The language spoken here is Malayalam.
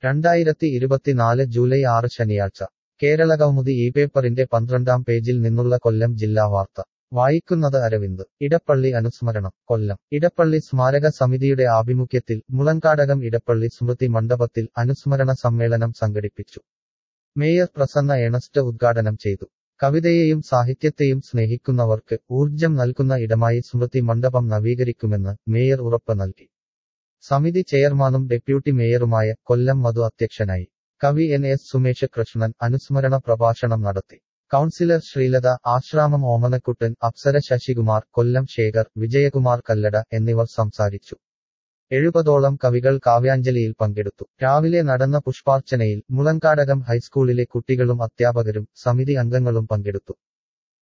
രണ്ടായിരത്തി ഇരുപത്തിനാല് ജൂലൈ ആറ് ശനിയാഴ്ച കേരളകൗമുദി ഈ പേപ്പറിന്റെ പന്ത്രണ്ടാം പേജിൽ നിന്നുള്ള കൊല്ലം ജില്ലാ വാർത്ത വായിക്കുന്നത് അരവിന്ദ് ഇടപ്പള്ളി അനുസ്മരണം കൊല്ലം ഇടപ്പള്ളി സ്മാരക സമിതിയുടെ ആഭിമുഖ്യത്തിൽ മുളങ്കാടകം ഇടപ്പള്ളി സ്മൃതി മണ്ഡപത്തിൽ അനുസ്മരണ സമ്മേളനം സംഘടിപ്പിച്ചു മേയർ പ്രസന്ന എണസ്റ്റ് ഉദ്ഘാടനം ചെയ്തു കവിതയെയും സാഹിത്യത്തെയും സ്നേഹിക്കുന്നവർക്ക് ഊർജം നൽകുന്ന ഇടമായി സ്മൃതി മണ്ഡപം നവീകരിക്കുമെന്ന് മേയർ ഉറപ്പ് നൽകി സമിതി ചെയർമാനും ഡെപ്യൂട്ടി മേയറുമായ കൊല്ലം മധു അധ്യക്ഷനായി കവി എൻ എസ് സുമേഷ് കൃഷ്ണൻ അനുസ്മരണ പ്രഭാഷണം നടത്തി കൗൺസിലർ ശ്രീലത ആശ്രാമം ഓമനക്കുട്ടൻ അപ്സര ശശികുമാർ കൊല്ലം ശേഖർ വിജയകുമാർ കല്ലട എന്നിവർ സംസാരിച്ചു എഴുപതോളം കവികൾ കാവ്യാഞ്ജലിയിൽ പങ്കെടുത്തു രാവിലെ നടന്ന പുഷ്പാർച്ചനയിൽ മുളങ്കാടകം ഹൈസ്കൂളിലെ കുട്ടികളും അധ്യാപകരും സമിതി അംഗങ്ങളും പങ്കെടുത്തു